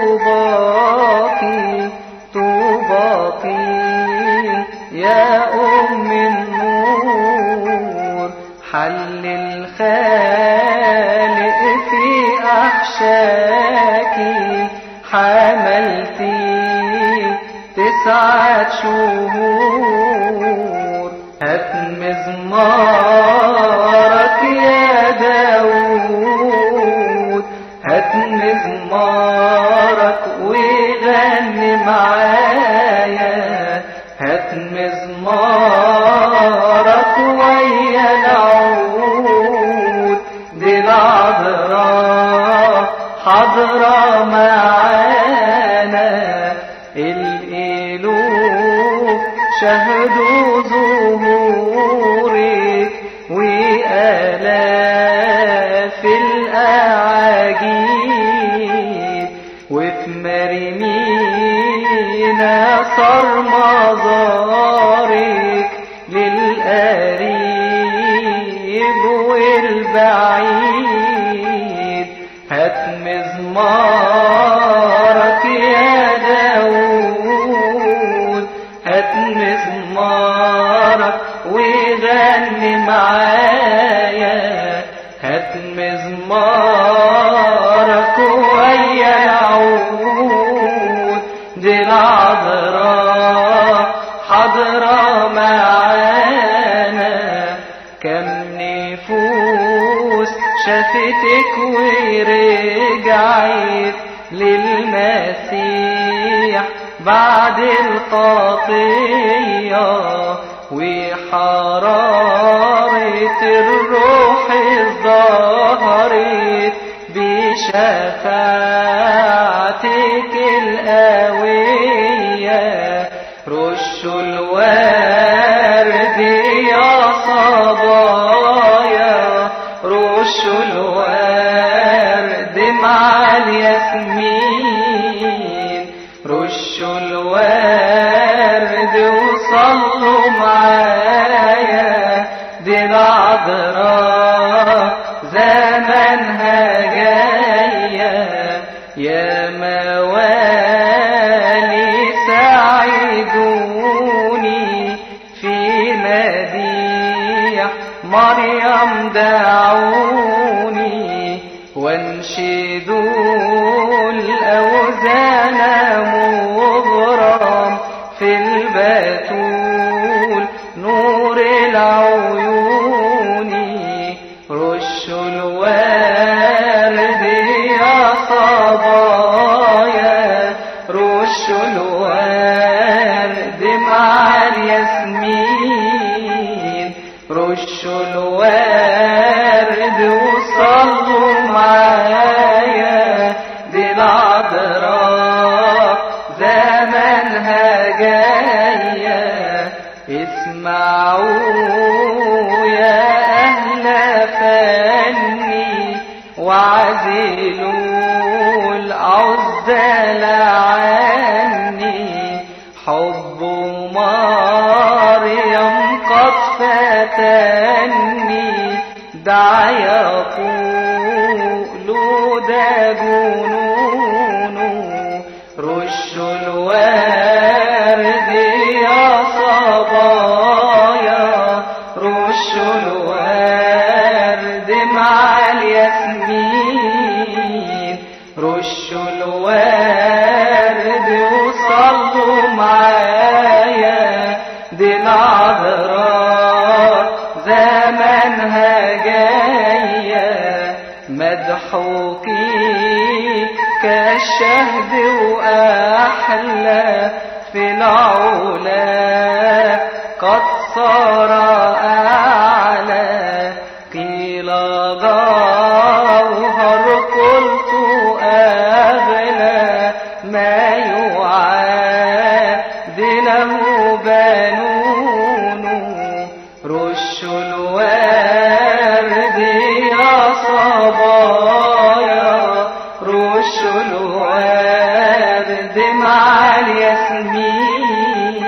طوباكي طوباكي يا أم النور حل الخالق في أحشاكي حملتي تسعة شهور هات مزمارك يا داود هات مزمارك وغني معايا هات مزمارك ويا العود دي العذراء حضرة معانا الإلوف شهدوا ظهورك وآلاف الأعاجيب وفي مرمينا صار مزارك للقريب والبعيد هات مزمارك يا داود هات مزمارك وغني معايا هات مزمارك ويا العود دي العذراء حضرة معانا كم نفوس شافتك ورجعت للمسيح بعد الخطية وحرارة الروح ظهرت بشفاعتك القوية رشوا الورد يا صبايا رشوا الورد مع الياسمين رشوا الورد وصلوا معايا دي العذراء زمنها جاية يا موالي ساعدوني في مديح مريم دعوني وانشدوا الأوزان مغرم في البتول نور العيون رشوا الورد يا صبايا رشوا الورد مع الياسمين رشوا الورد وصلوا معايا دي العذراء زمنها جاية اسمعوا يا أهل فني وعزلوا العزل عني حب مريم قد فتني دع يقول ده جنون رشوا الورد يا صبايا رشوا الورد مع الياسمين رشوا الورد وصلوا معايا دي العذراء زمنها جاية مضحوكي كالشهد وأحلى في العلا قد صار أعلى قيل جوهر قلت أغلى ما يعادله بنون رشوا الورد يا صبايا رشوا الورد مع الياسمين